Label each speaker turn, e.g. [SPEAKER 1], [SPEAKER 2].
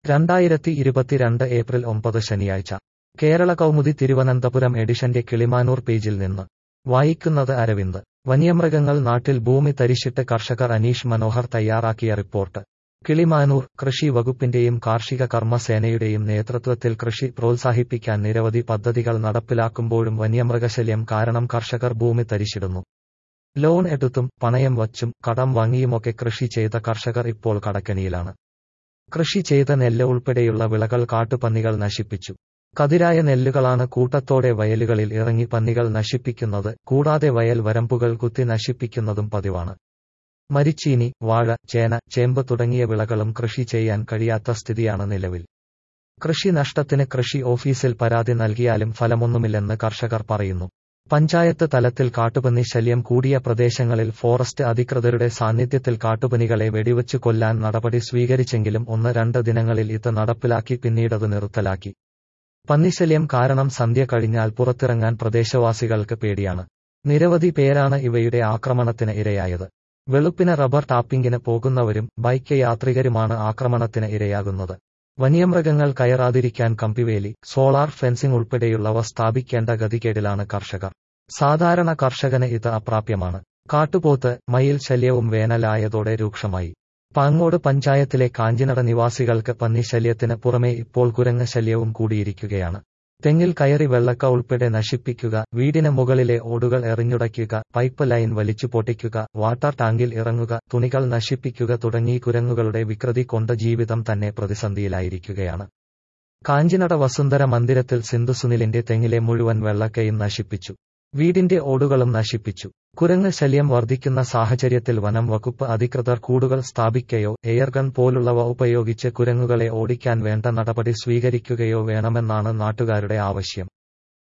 [SPEAKER 1] രണ്ടായിരത്തി ഇരുപത്തിരണ്ട് ഏപ്രിൽ ഒമ്പത് ശനിയാഴ്ച കേരള കൗമുദി തിരുവനന്തപുരം എഡിഷന്റെ കിളിമാനൂർ പേജിൽ നിന്ന് വായിക്കുന്നത് അരവിന്ദ് വന്യമൃഗങ്ങൾ നാട്ടിൽ ഭൂമി തരിശിട്ട് കർഷകർ അനീഷ് മനോഹർ തയ്യാറാക്കിയ റിപ്പോർട്ട് കിളിമാനൂർ കൃഷി വകുപ്പിന്റെയും കാർഷിക കർമ്മസേനയുടെയും നേതൃത്വത്തിൽ കൃഷി പ്രോത്സാഹിപ്പിക്കാൻ നിരവധി പദ്ധതികൾ നടപ്പിലാക്കുമ്പോഴും വന്യമൃഗശല്യം കാരണം കർഷകർ ഭൂമി തരിശിടുന്നു ലോൺ എടുത്തും പണയം വച്ചും കടം വാങ്ങിയുമൊക്കെ കൃഷി ചെയ്ത കർഷകർ ഇപ്പോൾ കടക്കണിയിലാണ് കൃഷി ചെയ്ത നെല്ല് ഉൾപ്പെടെയുള്ള വിളകൾ കാട്ടുപന്നികൾ നശിപ്പിച്ചു കതിരായ നെല്ലുകളാണ് കൂട്ടത്തോടെ വയലുകളിൽ ഇറങ്ങി പന്നികൾ നശിപ്പിക്കുന്നത് കൂടാതെ വയൽ വരമ്പുകൾ കുത്തി നശിപ്പിക്കുന്നതും പതിവാണ് മരിച്ചീനി വാഴ ചേന ചേമ്പ് തുടങ്ങിയ വിളകളും കൃഷി ചെയ്യാൻ കഴിയാത്ത സ്ഥിതിയാണ് നിലവിൽ കൃഷി നഷ്ടത്തിന് കൃഷി ഓഫീസിൽ പരാതി നൽകിയാലും ഫലമൊന്നുമില്ലെന്ന് കർഷകർ പറയുന്നു പഞ്ചായത്ത് തലത്തിൽ കാട്ടുപന്നി ശല്യം കൂടിയ പ്രദേശങ്ങളിൽ ഫോറസ്റ്റ് അധികൃതരുടെ സാന്നിധ്യത്തിൽ കാട്ടുപന്നികളെ വെടിവെച്ചു കൊല്ലാൻ നടപടി സ്വീകരിച്ചെങ്കിലും ഒന്ന് രണ്ട് ദിനങ്ങളിൽ ഇത് നടപ്പിലാക്കി പിന്നീടത് നിർത്തലാക്കി പന്നിശല്യം കാരണം സന്ധ്യ കഴിഞ്ഞാൽ പുറത്തിറങ്ങാൻ പ്രദേശവാസികൾക്ക് പേടിയാണ് നിരവധി പേരാണ് ഇവയുടെ ആക്രമണത്തിന് ഇരയായത് വെളുപ്പിന് റബ്ബർ ടാപ്പിംഗിന് പോകുന്നവരും ബൈക്ക് യാത്രികരുമാണ് ആക്രമണത്തിന് ഇരയാകുന്നത് വന്യമൃഗങ്ങൾ കയറാതിരിക്കാൻ കമ്പിവേലി സോളാർ ഫെൻസിംഗ് ഉൾപ്പെടെയുള്ളവ സ്ഥാപിക്കേണ്ട ഗതികേടിലാണ് കർഷകർ സാധാരണ കർഷകന് ഇത് അപ്രാപ്യമാണ് കാട്ടുപോത്ത് മയിൽ ശല്യവും വേനലായതോടെ രൂക്ഷമായി പാങ്ങോട് പഞ്ചായത്തിലെ കാഞ്ചിനട നിവാസികൾക്ക് പന്നിശല്യത്തിന് പുറമെ ഇപ്പോൾ കുരങ്ങ് ശല്യവും കൂടിയിരിക്കുകയാണ് തെങ്ങിൽ കയറി വെള്ളക്ക ഉൾപ്പെടെ നശിപ്പിക്കുക വീടിന് മുകളിലെ ഓടുകൾ എറിഞ്ഞുടയ്ക്കുക പൈപ്പ് ലൈൻ വലിച്ചു പൊട്ടിക്കുക വാട്ടർ ടാങ്കിൽ ഇറങ്ങുക തുണികൾ നശിപ്പിക്കുക തുടങ്ങി കുരങ്ങുകളുടെ വികൃതി കൊണ്ട് ജീവിതം തന്നെ പ്രതിസന്ധിയിലായിരിക്കുകയാണ് കാഞ്ചിനട വസുന്ധര മന്ദിരത്തിൽ സിന്ധു സുനിലിന്റെ തെങ്ങിലെ മുഴുവൻ വെള്ളക്കയും നശിപ്പിച്ചു വീടിന്റെ ഓടുകളും നശിപ്പിച്ചു കുരങ്ങ് ശല്യം വർദ്ധിക്കുന്ന സാഹചര്യത്തിൽ വനം വകുപ്പ് അധികൃതർ കൂടുകൾ സ്ഥാപിക്കുകയോ എയർഗൺ പോലുള്ളവ ഉപയോഗിച്ച് കുരങ്ങുകളെ ഓടിക്കാൻ വേണ്ട നടപടി സ്വീകരിക്കുകയോ വേണമെന്നാണ് നാട്ടുകാരുടെ ആവശ്യം